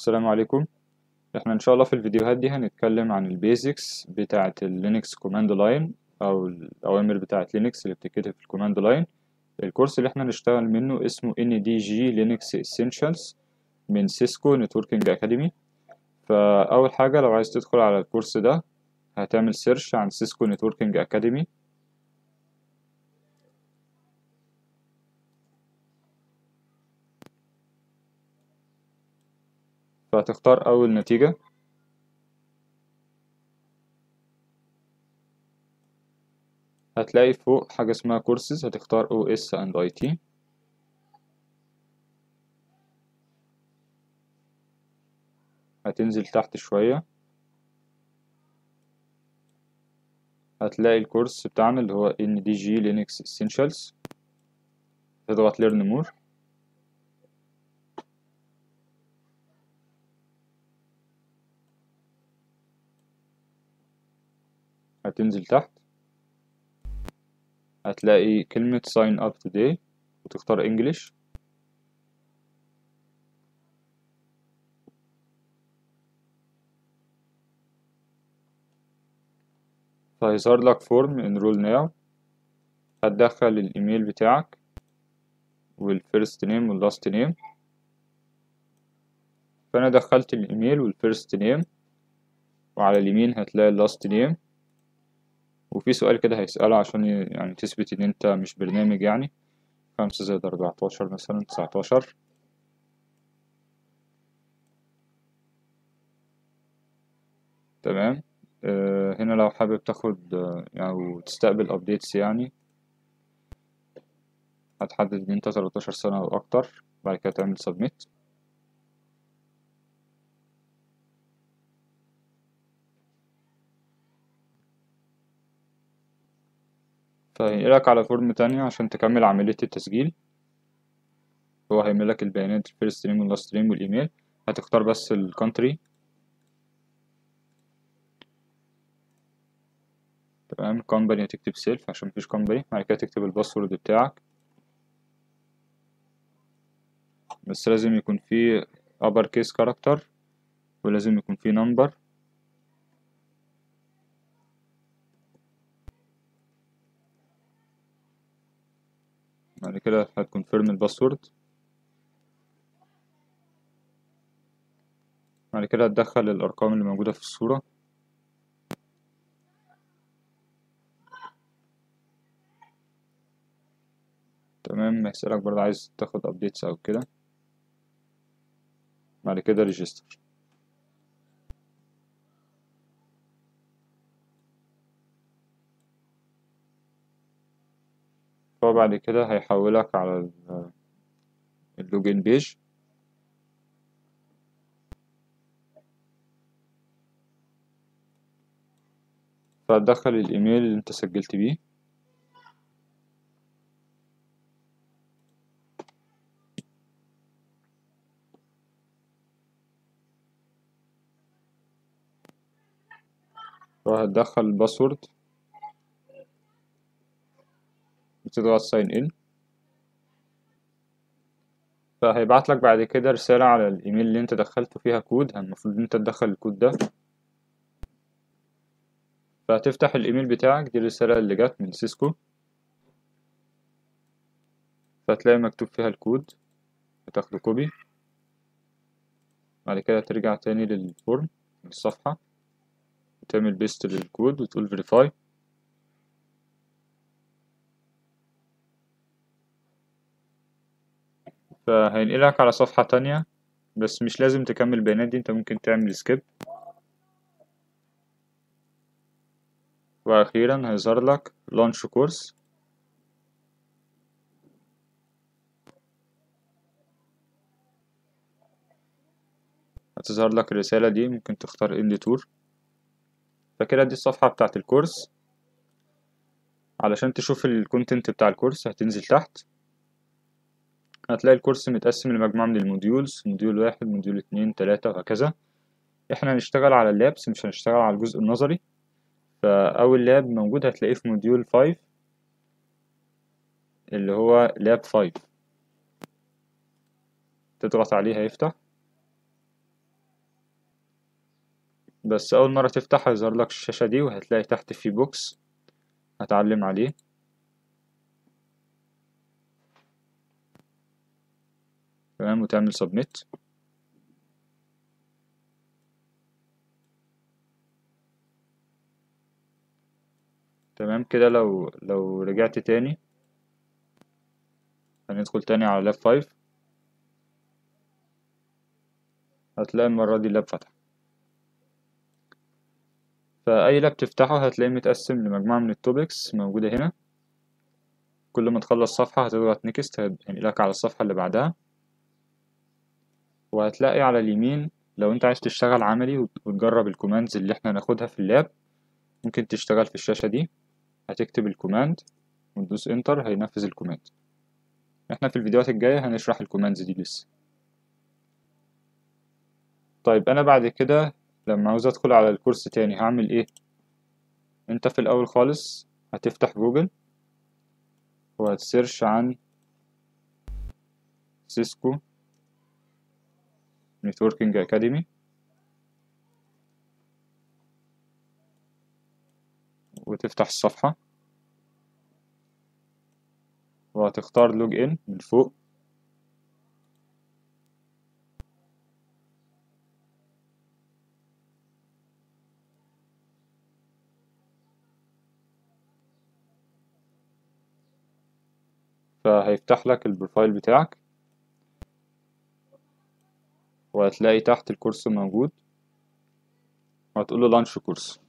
السلام عليكم احنا ان شاء الله في الفيديوهات دي هنتكلم عن البيزكس بتاعة اللينكس كوماند لاين او الاوامر بتاعة لينكس اللي بتتكتب في الكوماند لاين الكورس اللي احنا نشتغل منه اسمه NDG Linux Essentials من سيسكو نتوركينج اكاديمي فاول حاجة لو عايز تدخل على الكورس ده هتعمل سيرش عن سيسكو نتوركينج اكاديمي فهتختار أول نتيجة هتلاقي فوق حاجة اسمها كورسز هتختار OS and IT هتنزل تحت شوية هتلاقي الكورس بتاعنا اللي هو NDG Linux Essentials تضغط Learn More هتنزل تحت هتلاقي كلمة sign up today وتختار English فهيظهر لك فورم enroll now هتدخل الايميل بتاعك والفيرست نيم واللاست نيم فانا دخلت الايميل والفيرست نيم وعلى اليمين هتلاقي اللاست نيم وفي سؤال كده هيسأله عشان يعني تثبت إن أنت مش برنامج يعني خمسة زائد أربعتاشر مثلا تسعتاشر تمام آه هنا لو حابب تاخد آه يعني تستقبل أبديتس يعني هتحدد إن أنت تلاتاشر سنة أو أكتر بعد كده تعمل سبميت فهينقلك على فورم تانية عشان تكمل عملية التسجيل هو هيملك البيانات الفيرست نيم واللاست نيم والإيميل هتختار بس الكونتري تمام كومباني هتكتب سيلف عشان مفيش كومباني بعد كده تكتب الباسورد بتاعك بس لازم يكون فيه upper case character ولازم يكون فيه number بعد كده هتكونفيرم الباسورد بعد كده هتدخل الأرقام اللي موجودة في الصورة تمام هيسألك برضه عايز تاخد أبديتس أو كده بعد كده ريجستر وبعد كده هيحولك على اللوجين بيج فهتدخل الايميل اللي انت سجلت بيه وهتدخل الباسورد بتضغط ساين ان فهيبعت لك بعد كده رسالة على الايميل اللي انت دخلته فيها كود المفروض ان انت تدخل الكود ده فهتفتح الايميل بتاعك دي الرسالة اللي جت من سيسكو فهتلاقي مكتوب فيها الكود هتاخده كوبي بعد كده ترجع تاني للفورم للصفحة وتعمل بيست للكود وتقول فيريفاي فهينقلك على صفحة تانية بس مش لازم تكمل البيانات دي انت ممكن تعمل سكيب واخيرا هيظهر لك لانش كورس هتظهر لك الرسالة دي ممكن تختار اند تور فكده دي الصفحة بتاعت الكورس علشان تشوف الكونتنت بتاع الكورس هتنزل تحت هتلاقي الكورس متقسم لمجموعة من الموديولز موديول واحد موديول اتنين تلاتة وهكذا احنا هنشتغل على اللابس مش هنشتغل على الجزء النظري فأول لاب موجود هتلاقيه في موديول فايف اللي هو لاب فايف تضغط عليه هيفتح بس أول مرة تفتح هيظهر لك الشاشة دي وهتلاقي تحت في بوكس هتعلم عليه تمام وتعمل سبميت تمام كده لو لو رجعت تاني هندخل تاني على لاب فايف هتلاقي المرة دي اللاب فتح فأي لاب تفتحه هتلاقيه متقسم لمجموعة من التوبكس موجودة هنا كل ما تخلص صفحة هتضغط نيكست هينقلك على الصفحة اللي بعدها وهتلاقي على اليمين لو انت عايز تشتغل عملي وتجرب الكوماندز اللي احنا هناخدها في اللاب ممكن تشتغل في الشاشة دي هتكتب الكوماند وتدوس انتر هينفذ الكوماند احنا في الفيديوهات الجاية هنشرح الكوماندز دي لسه طيب انا بعد كده لما عاوز ادخل على الكورس تاني هعمل ايه انت في الاول خالص هتفتح جوجل وهتسيرش عن سيسكو نتوركينج اكاديمي وتفتح الصفحة وهتختار لوج ان من فوق فهيفتح لك البروفايل بتاعك وهتلاقي تحت الكورس موجود وهتقول له لانش كورس